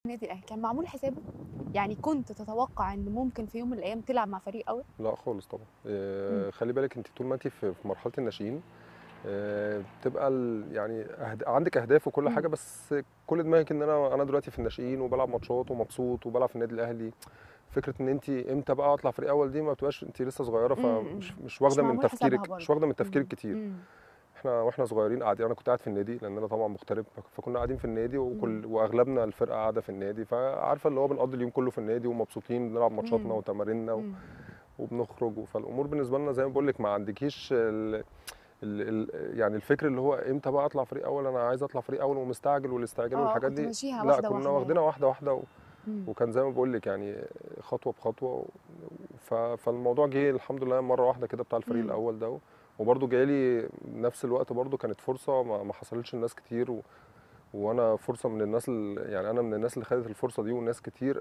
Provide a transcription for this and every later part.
النادي الاهلي كان معمول حسابه يعني كنت تتوقع ان ممكن في يوم من الايام تلعب مع فريق اول لا خالص طبعا آه، مم. خلي بالك انت طول ما انت في في مرحله الناشئين آه، بتبقى ال- يعني أهد... عندك اهداف وكل مم. حاجه بس كل دماغك ان انا انا دلوقتي في الناشئين وبلعب ماتشات ومبسوط وبلعب في النادي الاهلي فكره ان انت امتى بقى اطلع فريق اول دي ما بتبقاش انت لسه صغيره مم. فمش مش واخده من معمول حسابها تفكيرك برضه. مش واخده من مم. تفكيرك كتير مم. احنا واحنا صغيرين قاعدين انا كنت قاعد في النادي لان انا طبعا مغترب فكنا قاعدين في النادي وكل واغلبنا الفرقه قاعده في النادي فعارفه اللي هو بنقضي اليوم كله في النادي ومبسوطين بنلعب ماتشاتنا مم. وتماريننا و... مم. وبنخرج فالامور بالنسبه لنا زي ما بقول لك ما عندكيش ال... ال... ال... يعني الفكر اللي هو امتى بقى اطلع فريق اول انا عايز اطلع فريق اول ومستعجل والاستعجال اه والحاجات كنت دي ماشيها لا واحده كنا واحده واخدينها واحده واحده و... مم. وكان زي ما بقول لك يعني خطوه بخطوه ف... فالموضوع جه الحمد لله مره واحده كده بتاع الفريق مم. الاول ده وبرده جالي نفس الوقت برده كانت فرصه ما, ما حصلتش لناس كتير و... وانا فرصه من الناس ال... يعني انا من الناس اللي خدت الفرصه دي وناس كتير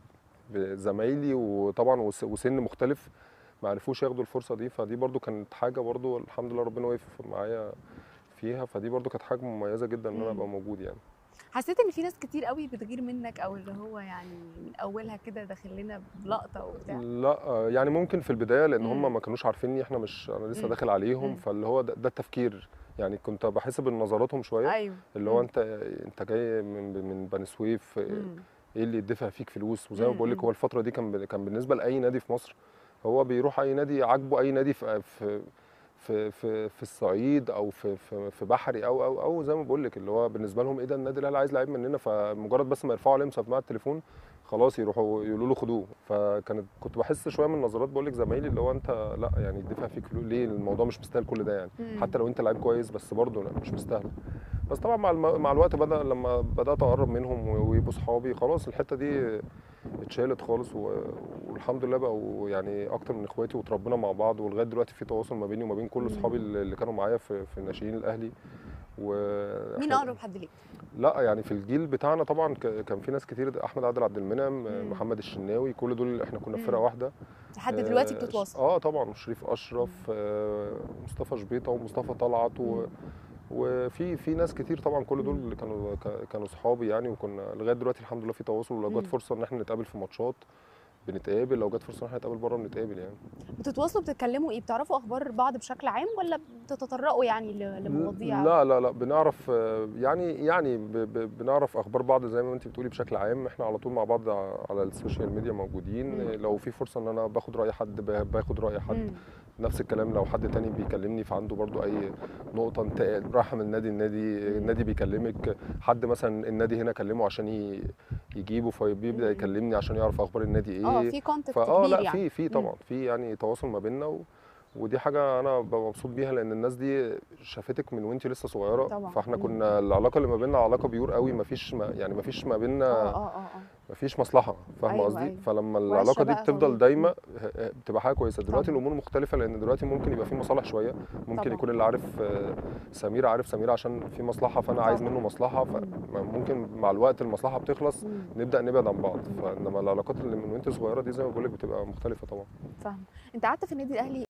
زمايلي وطبعا وس- وسن مختلف ما عرفوش ياخدوا الفرصه دي فدي برده كانت حاجه برده الحمد لله ربنا وقف معايا فيها فدي برده كانت حاجه مميزه جدا ان انا مم. ابقى موجود يعني حسيت ان في ناس كتير قوي بتغير منك او اللي هو يعني من اولها كده داخل لنا بلقطه وبتاع لا آه، يعني ممكن في البدايه لان مم. هم ما كانوش عارفيني احنا مش انا لسه مم. داخل عليهم مم. فاللي هو ده, ده التفكير يعني كنت بحس بنظراتهم شويه ايوه اللي هو مم. انت انت جاي من من بني سويف آه، مم. ايه اللي يدفع فيك فلوس وزي ما مم. بقول لك مم. هو الفتره دي كان ب- كان بالنسبه لاي نادي في مصر هو بيروح اي نادي عاجبه اي نادي في في في في, في الصعيد او في في, في بحري او او او زي ما بقول لك اللي هو بالنسبه لهم ايه ده النادي الاهلي عايز لعيب مننا فمجرد بس ما يرفعوا عليه مسماعه التليفون خلاص يروحوا يقولوا له خدوه فكانت كنت بحس شويه من نظرات بقول لك زمايلي اللي هو انت لا يعني الدفع فيك فلوس ليه الموضوع مش مستاهل كل ده يعني مم. حتى لو انت لعيب كويس بس برضه لا مش مستاهل بس طبعا مع الم... مع الوقت بدا لما بدات اقرب منهم و- ويبقوا صحابي خلاص الحته دي اتشالت خالص و... والحمد لله بقوا يعني اكتر من اخواتي وتربينا مع بعض ولغايه دلوقتي في تواصل ما بيني وما بين كل مم. اصحابي اللي اللي كانوا معايا في في ناشئين الاهلي و مين إحنا- اقرب حد ليك لا يعني في الجيل بتاعنا طبعا ك- كان في ناس كتير احمد عادل عبد المنعم مم. محمد الشناوي كل دول احنا كنا في مم. فرقه واحده لحد دلوقتي آه، بتتواصل اه طبعا شريف اشرف آه، مصطفى شبيطه ومصطفى طلعت و... مم. وفي في ناس كتير طبعا كل دول اللي كانوا ك- كانوا صحابي يعني وكنا لغايه دلوقتي الحمد لله في تواصل ولو مم. جت فرصه ان احنا نتقابل في ماتشات بنتقابل لو جت فرصه ان احنا نتقابل بره بنتقابل يعني بتتواصلوا بتتكلموا ايه بتعرفوا اخبار بعض بشكل عام ولا بتتطرقوا يعني ل- لمواضيع لا لا لا بنعرف آه، يعني يعني ب- ب- بنعرف اخبار بعض زي ما انت بتقولي بشكل عام احنا على طول مع بعض ع- على السوشيال ميديا موجودين مم. آه، لو في فرصه ان انا باخد راي حد ب- باخد راي حد مم. نفس الكلام لو حد تاني بيكلمني فعنده برضو اي نقطه انت رايحه من النادي النادي مم. النادي بيكلمك حد مثلا النادي هنا كلمه عشان ي- يجيبه فبيبدا مم. يكلمني عشان يعرف اخبار النادي ايه اه في كونتاكت فاه كبير لا يعني في في مم. طبعا في يعني تواصل ما بيننا و... ودي حاجه انا ببقى مبسوط بيها لان الناس دي شافتك من وانت لسه صغيره طبعا. فاحنا مم. كنا العلاقه اللي ما بيننا علاقه بيور قوي ما فيش ما يعني ما فيش ما اه بيننا اه اه اه ما فيش مصلحه فاهمه أيوة، قصدي أيوة. فلما وعشرة العلاقه دي بقى بتفضل طويلة. دايما ه- ه- بتبقى حاجه كويسه دلوقتي طبعا. الامور مختلفه لان دلوقتي ممكن يبقى في مصالح شويه ممكن طبعا. يكون اللي عارف آه، سمير عارف سمير عشان في مصلحه فانا عايز طبعا. منه مصلحه فممكن مع الوقت المصلحه بتخلص مم. نبدا نبعد عن بعض مم. فانما العلاقات اللي من وانت صغيره دي زي ما بقول لك بتبقى مختلفه طبعا فاهمه انت قعدت في النادي الاهلي